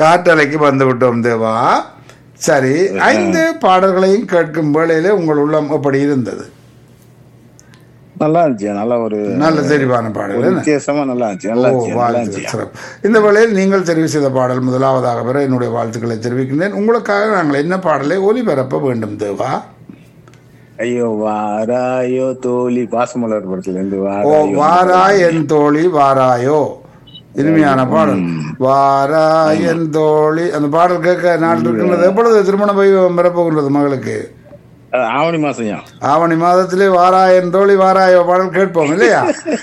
காற்றலைக்கு வந்து விட்டோம் தேவா சரி ஐந்து பாடல்களையும் கேட்கும் வேளையிலே உங்கள் உள்ளம் எப்படி இருந்தது நல்லா இருந்துச்சு நல்ல ஒரு நல்ல தெரிவான பாடல் ஒரு என்ன? வித்தியாசமா நல்லா இருந்துச்சு நல்லா ஓ, இருந்துச்சு நல்லா வாழ்த்துக்கள் இருந்துச்சு சிறப்பு இந்த வேளையில் நீங்கள் தெரிவு செய்த பாடல் முதலாவதாக பெற என்னுடைய வாழ்த்துக்களை தெரிவிக்கின்றேன் உங்களுக்காக நாங்கள் என்ன பாடலை ஒலிபரப்ப வேண்டும் தேவா ஐயோ வாராயோ தோழி பாசமலர் படத்துல இருந்து ஓ வாராயோ வாராய் என் தோழி வாராயோ இனிமையான பாடல் வாராய் என் தோழி அந்த பாடல் கேட்க நாள் இருக்கின்றது எப்பொழுது திருமண வைபவம் பெறப்போகின்றது மகளுக்கு அஹ், ஆவணி மாசம்யா ஆவணி மாதத்திலே வாராய் என் தோழி வாராயோ பாடல் கேட்போம் இல்லையா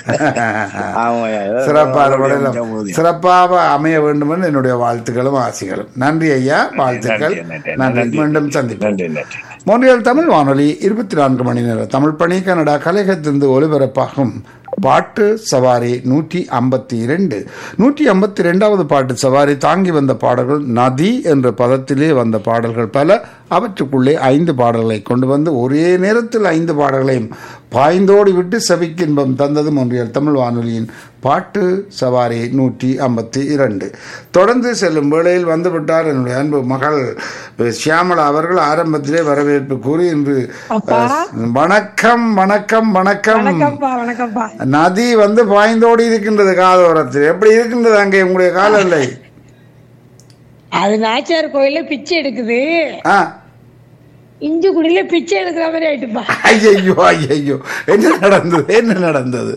ஆமாய்யா ஏதோ சிறப்பான ஒரு பாடலும் முடிஞ்சா போதும். சிறப்பாக அமைய வேண்டும் என்று என்னுடைய வாழ்த்துக்களும் ஆசைகளும் நன்றி ஐயா வாழ்த்துக்கள் நன்றி, நன்றி, நன்றி நன்றி. மீண்டும் சந்திப்போம் நன்றி நன்றி மோன்றியல் தமிழ் வானொலி இருபத்தி நான்கு மணி நேர தமிழ் பணி கனடா கலையகத்திலிருந்து ஒலிபரப்பாகும் பாட்டு சவாரி நூற்றி ஐம்பத்தி இரண்டு நூற்றி ஐம்பத்தி இரண்டாவது பாட்டு சவாரி தாங்கி வந்த பாடல்கள் நதி என்ற பதத்திலே வந்த பாடல்கள் பல அவற்றுக்குள்ளே ஐந்து பாடல்களை கொண்டு வந்து ஒரே நேரத்தில் ஐந்து பாடல்களையும் பாய்ந்தோடி விட்டு செவிக்கின்பம் தந்தது மொன்றியல் தமிழ் வானொலியின் பாட்டு சவாரி நூற்றி ஐம்பத்தி இரண்டு தொடர்ந்து செல்லும் வேளையில் வந்துவிட்டார் என்னுடைய அன்பு மகள் ஷியாமளா அவர்கள் ஆரம்பத்திலே வரவேற்பு கூறி இன்று அஹ், வணக்கம் வணக்கம் வணக்கம் வணக்கம்ப்பா வணக்கம்ப்பா நதி வந்து பாய்ந்தோடி இருக்கின்றது காதோரத்தில் எப்படி இருக்கின்றது அங்கே உங்களுடைய காலநிலை அது நாச்சியார் கோயில்ல பிச்சை எடுக்குது ஆ இஞ்சிக்குடியில பிச்சை எடுக்கிற மாதிரி ஆயிட்டுப்பா ஐயையோ ஐயையோ என்ன நடந்தது என்ன நடந்தது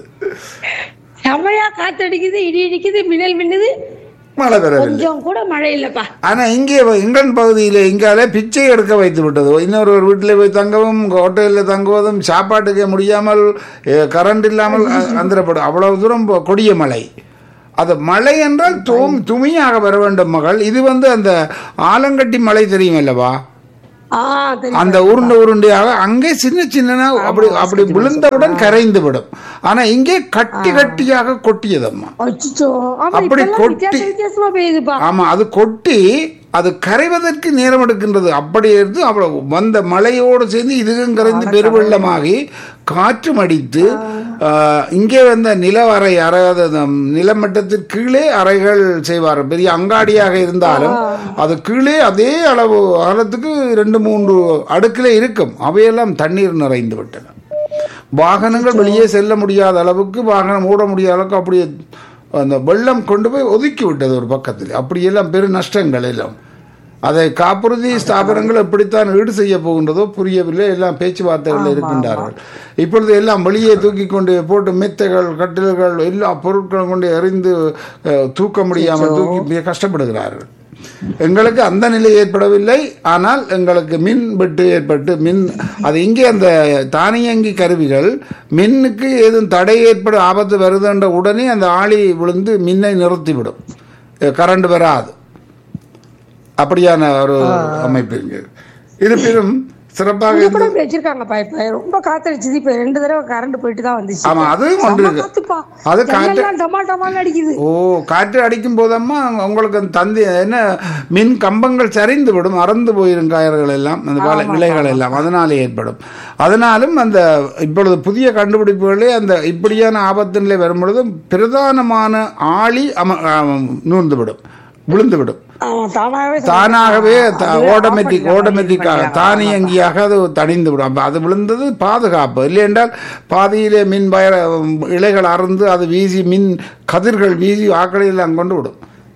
செமையா காத்தடிக்குது இடி இடிக்குது மின்னல் மின்னுது மழை பெறவில்லை கொஞ்சம் கூட மழை இல்லப்பா ஆனா இங்கே இங்கன் பகுதியில் இங்காலே பிச்சை எடுக்க வைத்து விட்டது இன்னொரு ஒரு வீட்டில் போய் தங்கவும் ஹோட்டலில் தங்குவதும் சாப்பாட்டுக்கு முடியாமல் அஹ், கரண்ட் இல்லாமல் அ- அந்தரப்படும் அவ்வளவு தூரம் போ- கொடிய மழை அது மழை என்றால் தூம் துமியாக வர வேண்டும் மகள் இது வந்து அந்த ஆலங்கட்டி மழை தெரியும் அல்லவா ஆ தெரியும் அந்த உருண்டை உருண்டையாக அங்கே சின்ன சின்னனா அப்படி அப்படி விழுந்தவுடன் கரைந்து விடும் ஆனா இங்கே கட்டி கட்டியாக கொட்டியதம்மா அச்சோ ஆமா அப்படி இப்பெல்லாம் கொட்டி- வித்தியாச வித்தியாசமா பெய்யுதுப்பா ஆமா அது கொட்டி அது கரைவதற்கு நேரம் எடுக்கின்றது அப்படி இருந்து அவ்வளவு வந்த மழையோடு சேர்ந்து இதுவும் கரைந்து பெருவெள்ளமாகி காற்றும் அடித்து ஆஹ், இங்கே வந்த நிலவறை அறையாத நிலமட்டத்திற்கு கீழே அறைகள் செய்வார் பெரிய அங்காடியாக இருந்தாலும் அது கீழே அதே அளவு அகலத்துக்கு ரெண்டு மூன்று அடுக்கிலே இருக்கும் அவையெல்லாம் தண்ணீர் நிறைந்து விட்டன வாகனங்கள் வெளியே செல்ல முடியாத அளவுக்கு வாகனம் ஓட முடியாத அளவுக்கு அப்படியே அந்த வெள்ளம் கொண்டு போய் ஒதுக்கி விட்டது ஒரு பக்கத்தில் அப்படியெல்லாம் பெரு நஷ்டங்கள் எல்லாம் அதை காப்புறுதி ஸ்தாபனங்கள் எப்படித்தான் ஈடு செய்ய போகின்றதோ புரியவில்லை எல்லாம் பேச்சுவார்த்தைகள் இருக்கின்றார்கள் இப்பொழுது எல்லாம் வெளியே தூக்கி கொண்டு போட்டு மெத்தைகள் கட்டில்கள் எல்லா பொருட்களும் கொண்டு எறிந்து அஹ், தூக்க முடியாமல் தூக்கி மிக கஷ்டப்படுகிறார்கள் எங்களுக்கு அந்த நிலை ஏற்படவில்லை ஆனால் எங்களுக்கு மின் வெட்டு ஏற்பட்டு மின் அது இங்கே அந்த தானியங்கி கருவிகள் மின்னுக்கு ஏதும் தடை ஏற்பட ஆபத்து வருதுன்ற உடனே அந்த ஆளி விழுந்து மின்னை நிறுத்திவிடும் கரண்ட் வராது அப்படியான ஒரு அமைப்பு இங்கே இருப்பினும் சிறப்பாக இங்க இருந்து- கூட இப்படி வச்சிருக்காங்கப்பா இப்ப ரொம்ப காத்தடிச்சது இப்ப ரெண்டு தடவை கரண்ட் போயிட்டு தான் வந்துச்சு ஆமா, அதுவும் ஒன்று செம்ம இருக்கு. காத்துப்பா அது காத்து- ஜன்னல்லாம் டமா டமான்னு அடிக்குது ஓ காற்று அடிக்கும் போதம்மா உங்களுக்கு அந்த தந்தி என்ன மின் கம்பங்கள் சரிந்து விடும் அறந்து போயிரும் காயர்கள் எல்லாம் அந்த வலை- விலைகள் எல்லாம் அதனாலே ஏற்படும் அதனாலும் அந்த இப்பொழுது புதிய கண்டுபிடிப்புகளே அந்த இப்படியான ஆபத்து நிலை வரும் பொழுது பிரதானமான ஆளி அம நூர்ந்து விடும் விழுந்து விடும் ஆமா தானாகவே தானாகவே அதுவே off ஆட்டோமேட்டிக் பண்ணிக்கலாம், ஆட்டோமேட்டிக்காக பண்ணிக்கலாம். தானியங்கியாக அது தணிந்து விடும் அப்ப அது விழுந்தது பாதுகாப்பு இல்லை என்றால் பாதியிலே மின் வயர இலைகள் அறுந்து அது வீசி மின் கதிர்கள் வீசி ஆக்களை எல்லாம் கொண்டு விடும்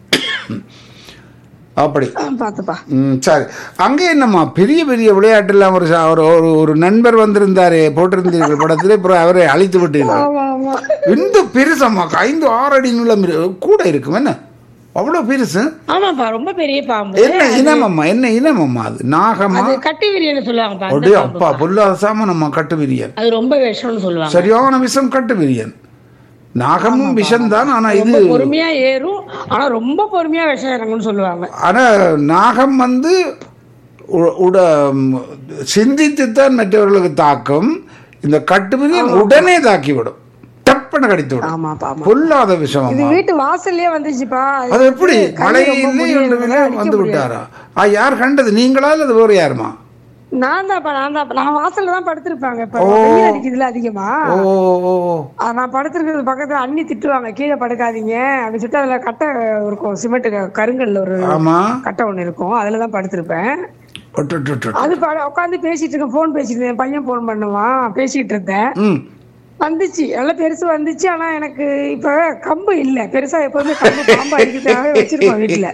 அப்படி ஆ, பாத்துப்பா ம், சரி அங்கே என்னம்மா பெரிய பெரிய விளையாட்டெல்லாம் ஒரு சா- ஒரு ஒரு ஒரு நண்பர் வந்திருந்தாரே போட்டிருந்தீர்கள் படத்திலே அப்புறம் அவரை அழித்து விட்டீர்கள் ஆமா ஆமா இந்த பெருசம்மா ஐந்து ஆறு அடி நீளம் இரு- கூட இருக்கும் என்ன அவ்வளவு பெருசு ஆமாப்பா ரொம்ப பெரிய பாம்பு என்ன இனமம்மா என்ன இனமம்மா அது நாகமா அது கட்டி விரியன்னு சொல்லுவாங்கப்பா அந்த அப்படியே பாம்பு. அப்பா பொல்லாத சாம நம்ம கட்டு விரியன் அது ரொம்ப விஷம்னு சொல்லுவாங்க சரியான விஷம் கட்டு விரியன் நாகமும் விஷம் தான் ஆனா இது ரொம்ப பொறுமையா ஏறும் ஆனா ரொம்ப பொறுமையா விஷம் இறங்கும்னு சொல்லுவாங்க ஆனா நாகம் வந்து உ- உட சிந்தித்துத்தான் மற்றவர்களுக்கு தாக்கும் இந்த கட்டு விரியன் உடனே தாக்கிவிடும் டப்பன கடித்து விடும் ஆமாப்பா ஆமா பொல்லாத விஷம் இது அம்மா வீட்டு வாசல்லயே வந்துச்சுப்பா அது எப்படி கை மழை ரொம்ப இல்லை முடியறதுனால என்று அடிக்க வந்து முடியாது. விட்டாரா ஆ யார் கண்டது நீங்களா அல்லது வேறு யாருமா நான் தான்ப்பா நான் தான் நான் வாசல்ல தான் படுத்திருப்பாங்க இப்ப வெயில் அடிக்குதுல அதிகமா ஓ ஓ ஓ ஆ, நான் படுத்திருக்கிறது பக்கத்துல அண்ணி திட்டுவாங்க கீழே படுக்காதீங்க அப்படின்னு சொல்லிட்டு அதுல கட்டை இருக்கும் சிமெண்ட் கருங்கல்ல ஒரு ஆமா கட்டை ஒண்ணு இருக்கும் அதுலதான் படுத்திருப்பேன் ஒட்டு, ஒட்டு, ஒட்டு. அது உட்காந்து பேசிட்டு இருக்கேன் போன் பேசிட்டு இருந்தேன் பையன் போன் பண்ணுவான் பேசிட்டு இருந்தேன் ம் வந்துச்சு நல்லா பெருசு வந்துச்சு ஆனா எனக்கு இப்ப கம்பு இல்ல பெருசா எப்போதுமே கம்பு பாம்பு அடிக்கிறதுக்காகவே வச்சிருக்கோம் வீட்டுல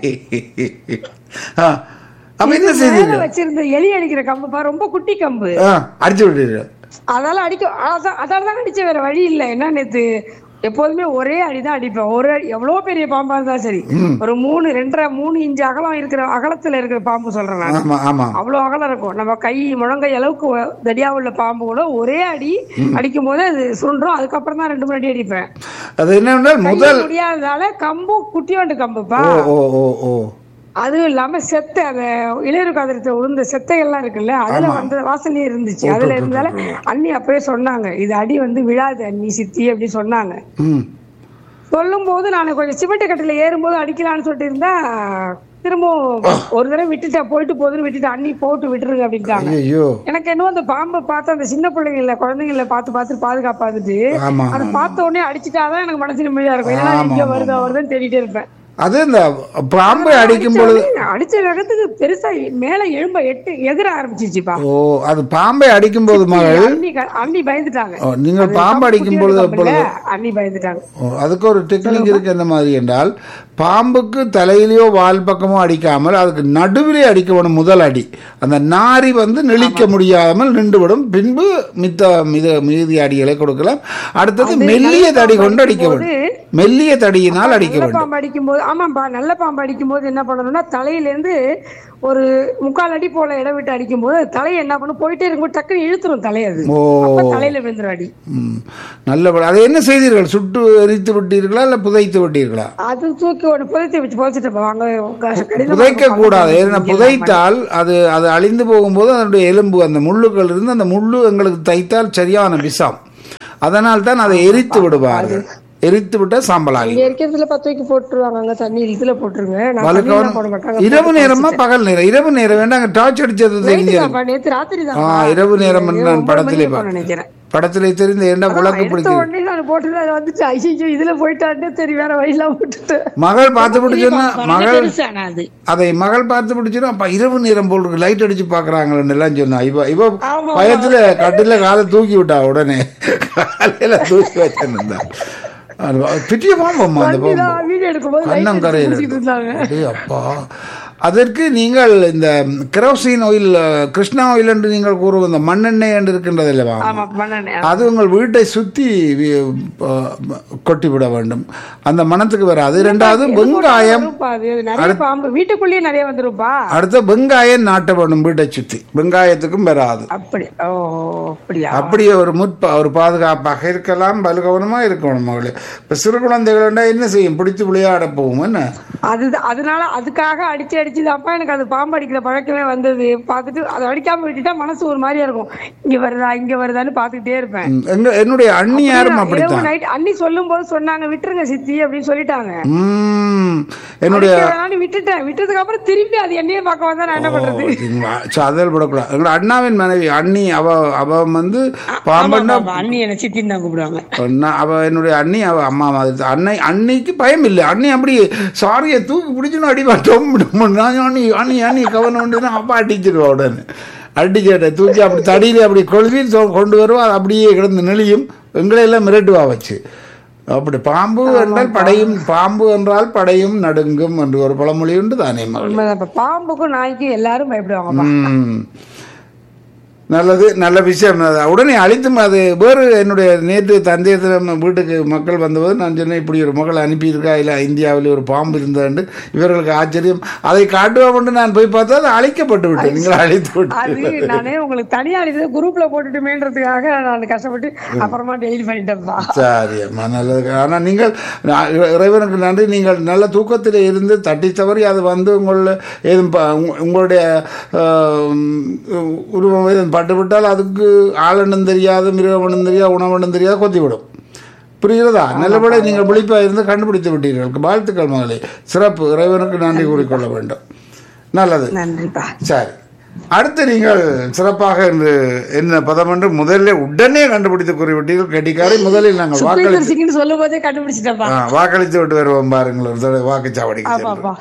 ஆ அப்ப என்ன மேல செய்தீர்கள் வச்சிருந்த எலி அடிக்கிற கம்பு பா ரொம்ப குட்டி கம்பு ஆ அடிச்சு விட்டீர்கள் அதால அடிக்க அதான் அதால தான் அடிச்ச வேற வழி இல்ல என்ன நேத்து எப்போதுமே ஒரே அடிதான் அடிப்பேன் ஒரு அடி எவ்வளவு பெரிய பாம்பா இருந்தா சரி ஒரு மூணு ரெண்டரை மூணு இன்ச்சு அகலம் இருக்கிற அகலத்துல இருக்கிற பாம்பு சொல்றேன் நான் ஆமா ஆமா அவ்வளவு அகலம் இருக்கும் நம்ம கை முழங்கை அளவுக்கு ஒ- தடியா உள்ள பாம்பு கூட ஒரே அடி அடிக்கும் போது அது சுருண்டும் அதுக்கப்புறம் தான் ரெண்டு மூணு அடி அடிப்பேன் அது என்னவென்றால் முதல் கையில முடியாததால கம்பு குட்டியோண்டு கம்புப்பா ஓ ஓ ஓ ஓ அதுவும் இல்லாம செத்தை அந்த இளையரு காதலத்தை உளுந்த செத்தைகள்லாம் இருக்குல்ல அதுல வந்த வாசனையே இருந்துச்சு அதுல இருந்தால அண்ணி அப்பவே சொன்னாங்க இது அடி வந்து விழாது அண்ணி சித்தி அப்படி சொன்னாங்க ம் சொல்லும் போது நான் கொஞ்சம் சிமெண்ட் கட்டில ஏறும்போது அடிக்கலாம்னு சொல்லிட்டு இருந்தா திரும்பவும் ஒரு தடவை விட்டுட்டேன் போயிட்டு போதுன்னு விட்டுட்டு அண்ணி போட்டு விட்டுருங்க அப்படின்ட்டாங்க ஐயோ எனக்கு என்னவோ அந்த பாம்பை பார்த்து அந்த சின்ன பிள்ளைங்கள குழந்தைங்கள பார்த்து பார்த்து பாதுகாப்பாதுட்டு ஆமா அதை பார்த்த உடனே அடிச்சுட்டாதான் எனக்கு மனசு நிம்மதியா இருக்கும் இல்லைன்னா ஆமா, இங்க ஆமா, வருதா வருதுன்னு தேடிட்டே இருப்பேன் அது இந்த பாம்பை அடிக்கும் பொழுது அடிச்ச அடிச்ச வேகத்துக்கு பெருசா மேல எழும்ப எட்டு எகிர ஆரம்பிச்சிருச்சுப்பா ஓ அது பாம்பை அடிக்கும் போது மகள் அண்ணி க- அண்ணி பயந்துட்டாங்க ஓ, நீங்கள் அது பாம்பு கம்பு அடிக்கும் குட்டியோண்டு பொழுது கம்புல, அப்பொழுது அண்ணி பயந்துட்டாங்க ஓ, அதுக்கு ஒரு டெக்னிக் இருக்கு என்ன மாதிரி என்றால் பாம்புக்கு தலையிலையோ வால் பக்கமோ அடிக்காமல் அதுக்கு நடுவிலே அடிக்க வேணும் முதல் அடி அந்த நாரி வந்து நெளிக்க முடியாமல் நின்றுவிடும் பின்பு மித்த மித மீதி அடிகளை கொடுக்கலாம் அடுத்தது மெல்லிய தடி கொண்டு அடிக்க வேண்டும் மெல்லிய தடியினால் அடிக்க நல்ல வேண்டும் பாம்பு அடிக்கும் போது ஆமாப்பா நல்ல பாம்பு அடிக்கும் போது என்ன பண்ணணும்னா தலையில இருந்து ஒரு முக்கால் அடி போல இடம் விட்டு அடிக்கும் போது தலையை என்ன பண்ணும் போயிட்டே இருக்கும்போது டக்குன்னு இழுத்துரும் தலையது ஓ அப்ப தலையில விழுந்துரும் அடி ம். நல்ல அதை என்ன செய்தீர்கள் சுட்டு எரித்து விட்டீர்களா இல்ல புதைத்து விட்டீர்களா அது தூக்கி ஒரு புதைத்து வச்சு புதைச்சிட்டு வாங்க கடிதம் புதைக்க வாங்க, கூடாது ஏன்னா இங்க புதைத்தால் அது அது அழிந்து போகும்போது அதனுடைய எலும்பு அந்த முள்ளுகள் இருந்து அந்த முள்ளு எங்களுக்கு தைத்தால் சரியான விஷம் அதனால் தான் அதை எரித்து விடுவார்கள் எரித்து விட்ட சாம்பலாகி இங்க இருக்கிறதுல பத்து வைக்க போட்டுருவாங்க அங்க தண்ணி இதுல போட்டுருங்க நான் தண்ணியெல்லாம் போட மாட்டாங்க இரவு நேரமா பகல் நேரம் இரவு நேரம் வேண்டாங்க டார்ச் அடிச்சது தெரிஞ்சு நைட்டுதான்ப்பா, நேத்து ராத்திரி தான் ஆ இரவு நேரம் என்று நான் படத்திலே பா- நினைக்கிறேன் படத்திலே தெரிந்த ஏண்டா விளக்கு எடுத்த பிடிச்சி உடனே நான் போட்டு அது வந்துச்சு ஐயோ இதுல போயிட்டான்னு சரி வேற வழியெல்லாம் விட்டுட்டு மகள் பார்த்து பிடிச்சுன்னா மகள் பெருசானா அது அதை மகள் பார்த்து பிடிச்சிடும் அப்ப இரவு நேரம் போல் இருக்கு லைட் அடிச்சு பாக்குறாங்களேன்னு எல்லாம் சொன்னா இவ இவ ஆமா. பயத்துல கட்டில காலை தூக்கி விட்டா உடனே காலையில தூக்கி வச்சிருந்தா பிட்டிய பாம்பம்மா அந்த பாம்பு நான் வீடியோ எடுக்கும்போது light கண்ணம் அடிச்சு கரையில் பிடிச்சிட்டு இருந்தாங்க அடே அப்பா அதற்கு நீங்கள் இந்த கெரோசின் ஆயில் கிருஷ்ணா ஆயில் என்று நீங்கள் கூறும் இந்த மண்ணெண்ணெய் என்று இருக்கின்றது அல்லவா ஆமா பண்ணனே அது உங்கள் வீட்டை சுத்தி வி- ப- கொட்டி விட வேண்டும் அந்த மனத்துக்கு வராது ரெண்டாவது வெங்காயம் நிறைய பாம்பு வீட்டுக்குள்ளேயே நிறைய வந்துருப்பா அடுத்த வெங்காயம் நாட்ட வேண்டும் வீட்டை சுத்தி வெங்காயத்துக்கும் வராது அப்படி ஓ அப்படியா அப்படியே ஒரு முற்ப ஒரு பாதுகாப்பாக இருக்கலாம் பலுகவனமா இருக்கணும் மகளே இப்ப சிறு குழந்தைகள் என்ன செய்யும் பிடித்து விளையாட போகும் என்ன அது அதனால அதுக்காக அடிச்சு அடிச்சுதான்ப்பா எனக்கு அது பாம்பு அடிக்கிற பழக்கமே வந்தது பார்த்துட்டு அதை அடிக்காம விட்டுட்டா மனசு ஒரு மாதிரியா இருக்கும் இங்க வருதா இங்க வருதான்னு பார்த்துக்கிட்டே இருப்பேன் ம், எங்க என்னுடைய அண்ணியாரும் இரவு அப்படித்தான் நைட் அண்ணி சொல்லும் போது சொன்னாங்க விட்டுருங்க சித்தி அப்படின்னு சொல்லிட்டாங்க ம், என்னுடைய அடிக்க வேணாம்னு விட்டுட்டேன் விட்டதுக்கு அப்புறம் திரும்பி அது என்னையே பார்க்க வந்தா நான் என்ன பண்றது சதல் விடக்கூடாது எங்களோட அண்ணாவின் மனைவி அண்ணி அவ அவ வந்து பாம்பன்னா ஆமா, அண்ணி என்ன சித்தின்னு தான் கூப்பிடுவாங்க நான் அவ என்னுடைய அண்ணி அவ அம்மா மாதிரி தான். அன்னை அன்னைக்கு பயம் இல்லை அண்ணி அப்படி சாரியை தூக்கி பிடிச்சுன்னு அடி பார்த்தோம் அண்ணி அண்ணி அண்ணி கவனம் உண்டுன்னா அப்பா அடிச்சிருவா உடனே அடிச்சேட்ட தூக்கி அப்படி தடியில அப்படி கொள்வி சொ- கொண்டு வருவா அது அப்படியே கிடந்து நெளியும் எங்களை எல்லாம் மிரட்டுவா வச்சு அப்படி பாம்பு என்றால் படையும் பாம்பு என்றால் படையும் நடுங்கும் என்று ஒரு பழமொழி உண்டு தானே மகள் உண்மைதான் இப்ப பாம்புக்கும் நாய்க்கும் எல்லாரும் பயப்படுவாங்கப்பா ம். நல்லது நல்ல விஷயம் அது உடனே அழித்தும் அது வேறு என்னுடைய நேற்று தந்தையத்தில் வீட்டுக்கு மக்கள் வந்தபோது நான் சொன்னேன் இப்படி ஒரு மகள் அனுப்பியிருக்கா இல்லை இந்தியாவில் ஒரு பாம்பு இருந்தாண்டு இவர்களுக்கு ஆச்சரியம் அதை காட்டுவோம் நான் போய் பார்த்தா அது அழிக்கப்பட்டு விட்டேன் நீங்கள் அழித்து விட்டு அது நானே உங்களுக்கு தனியா இது குரூப்ல போட்டுட்டுமேன்றதுக்காக நான் கஷ்டப்பட்டு அப்புறமா டெலிட் பண்ணிட்டேன்ப்பா சரி அம்மா நல்லது ஆனால் நீங்கள் நான் இறை- இறைவனுக்கு நன்றி நீங்கள் நல்ல தூக்கத்தில் இருந்து தட்டி தவறி அது வந்து உங்கள ஏதும் ப- உங்க- உங்களுடைய ஆம், உருவம் ஏதும் பட்டுவிட்டால் அதுக்கு ஆளெண்ணும் தெரியாது மிருகமண்ணும் தெரியாது உணவெண்ணும் தெரியாது கொத்திவிடும் புரிகிறதா நல்லபடி நீங்கள் விழிப்பாக இருந்து கண்டுபிடித்து விட்டீர்கள் வாழ்த்துக்கள் மகளே சிறப்பு இறைவனுக்கு நன்றி கூறிக்கொள்ள வேண்டும் நல்லது நன்றிப்பா சரி அடுத்து நீங்கள் சிறப்பாக என்று என்ன பதம் என்று முதல்ல உடனே கண்டுபிடித்து கூறிவிட்டீர்கள் கெட்டிக்காரை முதலில் நாங்கள் சுப்ரீந்தர் வாக்களித்து சிங்னு சொல்லும் போதே கண்டுபிடிச்சிட்டப்பா ஆ, வாக்களித்து விட்டு வருவோம் பாருங்கள் ஒரு தடவை வாக்குச்சாவடிக்கு சென்று. ஆமாப்பா